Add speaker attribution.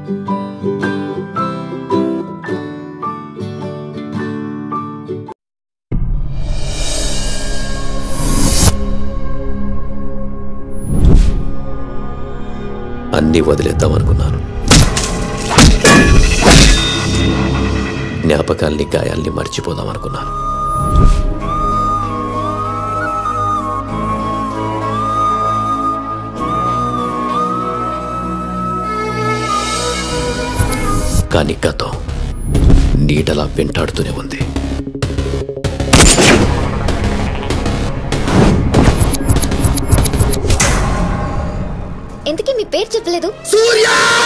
Speaker 1: అన్నీ వదిలేద్దాం అనుకున్నాను జ్ఞాపకాల్ని గాయాల్ని మర్చిపోదాం అనుకున్నాను కానీ గతం నీడలా వెంటాడుతూనే ఉంది
Speaker 2: ఎందుకే మీ పేరు చెప్పలేదు
Speaker 3: సూర్య